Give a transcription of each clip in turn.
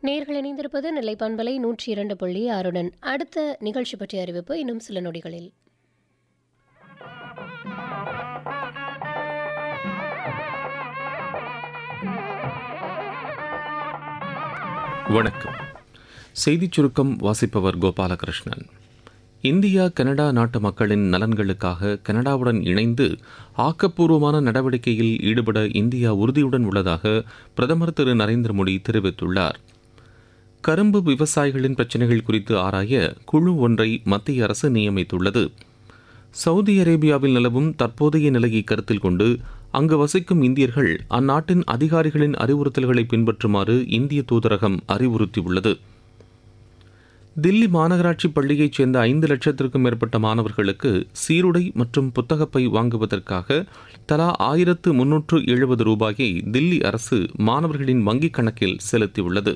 நேர்கள் இணைந்திருப்பது நெல்லை பண்பலை நூற்றி இரண்டு புள்ளி ஆறுடன் அடுத்த நிகழ்ச்சி பற்றிய அறிவிப்பு இன்னும் சில நொடிகளில் வணக்கம் செய்திச் சுருக்கம் வாசிப்பவர் கோபாலகிருஷ்ணன் இந்தியா கனடா நாட்டு மக்களின் நலன்களுக்காக கனடாவுடன் இணைந்து ஆக்கப்பூர்வமான நடவடிக்கையில் ஈடுபட இந்தியா உறுதியுடன் உள்ளதாக பிரதமர் திரு நரேந்திர மோடி தெரிவித்துள்ளார் கரும்பு விவசாயிகளின் பிரச்சினைகள் குறித்து ஆராய குழு ஒன்றை மத்திய அரசு நியமித்துள்ளது சவுதி அரேபியாவில் நிலவும் தற்போதைய நிலையை கருத்தில் கொண்டு அங்கு வசிக்கும் இந்தியர்கள் அந்நாட்டின் அதிகாரிகளின் அறிவுறுத்தல்களை பின்பற்றுமாறு இந்திய தூதரகம் அறிவுறுத்தியுள்ளது தில்லி மாநகராட்சி பள்ளியைச் சேர்ந்த ஐந்து லட்சத்திற்கும் மேற்பட்ட மாணவர்களுக்கு சீருடை மற்றும் புத்தகப்பை வாங்குவதற்காக தலா ஆயிரத்து முன்னூற்று எழுபது ரூபாயை தில்லி அரசு மாணவர்களின் வங்கிக் கணக்கில் செலுத்தியுள்ளது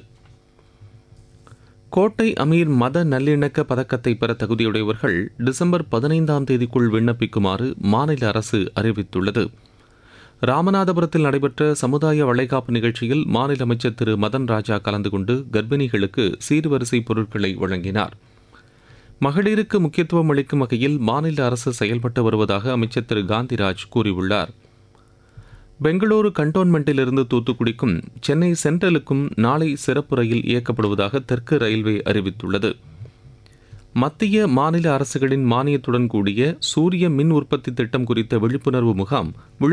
கோட்டை அமீர் மத நல்லிணக்க பதக்கத்தை பெற தகுதியுடையவர்கள் டிசம்பர் பதினைந்தாம் தேதிக்குள் விண்ணப்பிக்குமாறு மாநில அரசு அறிவித்துள்ளது ராமநாதபுரத்தில் நடைபெற்ற சமுதாய வளைகாப்பு நிகழ்ச்சியில் மாநில அமைச்சர் திரு மதன் ராஜா கலந்து கொண்டு கர்ப்பிணிகளுக்கு சீர்வரிசை பொருட்களை வழங்கினார் மகளிருக்கு முக்கியத்துவம் அளிக்கும் வகையில் மாநில அரசு செயல்பட்டு வருவதாக அமைச்சர் திரு காந்திராஜ் கூறியுள்ளார் பெங்களூரு கண்டோன்மெண்டிலிருந்து தூத்துக்குடிக்கும் சென்னை சென்ட்ரலுக்கும் நாளை சிறப்பு ரயில் இயக்கப்படுவதாக தெற்கு ரயில்வே அறிவித்துள்ளது மத்திய மாநில அரசுகளின் மானியத்துடன் கூடிய சூரிய மின் உற்பத்தி திட்டம் குறித்த விழிப்புணர்வு முகாம்